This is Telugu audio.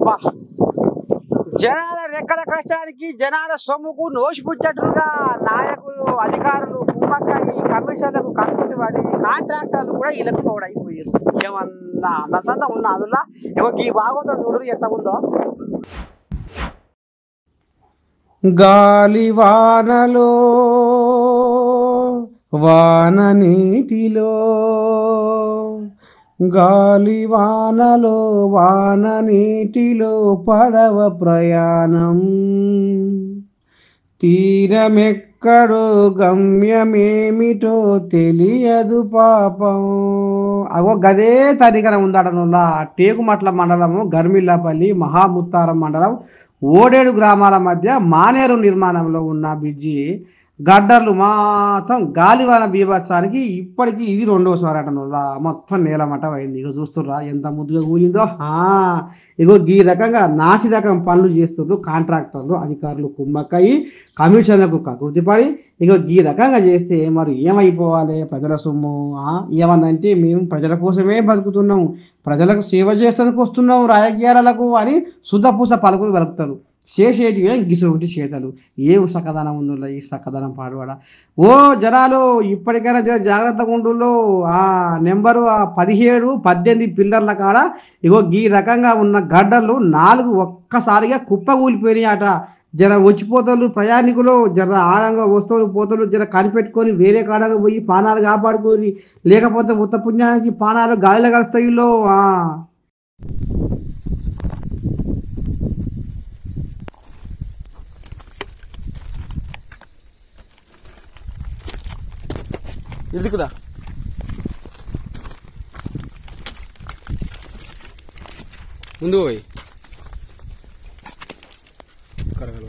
అబ్బా జనాల రెక్కల కష్టానికి జనాల సొమ్ముకు నోసిపుచ్చట్టుగా నాయకులు అధికారులు కుమ్మక్కయ్యి కమిషన్లకు కక్కుతి పడి కాంట్రాక్టర్లు కూడా ఇలకపోవడం అయిపోయారు ఏమన్నా నసంతా ఉన్నా అందులో ఏమో ఈ బాగోతో చూడు ఎంత ఉందో గాలి వానలో వాన నీటిలో గాలి వానలో వాన నీటిలో పడవ ప్రయాణం తీరమెక్కడో గమ్యమేమిటో తెలియదు పాపం అగో గదే తనికన ఉందటనులా టేకుమట్ల మండలము గర్మిల్లాపల్లి మహాముత్తారం మండలం ఓడేడు గ్రామాల మధ్య మానేరు నిర్మాణంలో ఉన్న బ్రిడ్జి గడ్డర్లు మాత్రం గాలివాన బీభత్సానికి ఇప్పటికీ ఇది రెండోసారి అటనులా మొత్తం నేలమట అయింది ఇక చూస్తుర్రా ఎంత ముద్దుగా కూలిందో ఆ, ఇగో ఈ రకంగా నాసి రకం పనులు చేస్తుండ్రు కాంట్రాక్టర్లు అధికారులు కుమ్మక్కయి కమిషన్లకు కృతిపడి ఇగో ఈ రకంగా చేస్తే మరి ఏమైపోవాలి ప్రజల సొమ్ము ఆ, ఏమన్నంటే మేము ప్రజల కోసమే బతుకుతున్నాం ప్రజలకు సేవ చేసేందుకు వస్తున్నాం రాజకీయాలకు అని శుద్ధపూస పలుకులు పలుకుతారు చేసేటివే గిసుకుంటి చేతలు ఏ సకదనం ఉందో ఈ సకదనం పాడువాడ ఓ జనాలు ఇప్పటికైనా జర జాగ్రత్తగా ఉండులో ఆ నెంబరు ఆ పదిహేడు పద్దెనిమిది పిల్లర్ల కాడ ఇగో ఈ రకంగా ఉన్న గడ్డలు నాలుగు ఒక్కసారిగా కుప్ప కూలిపోయినాయి అట జర వచ్చిపోతలు ప్రయాణికులు జర ఆడంగా వస్తువులు పోతలు జర కనిపెట్టుకొని వేరే కాడగా పోయి పానాలు కాపాడుకొని లేకపోతే ఉత్త పుణ్యానికి పానాలు గాలిలో కలుస్తాయిలో ఆ ఎందుకుదా ముందు పోయి కరగలు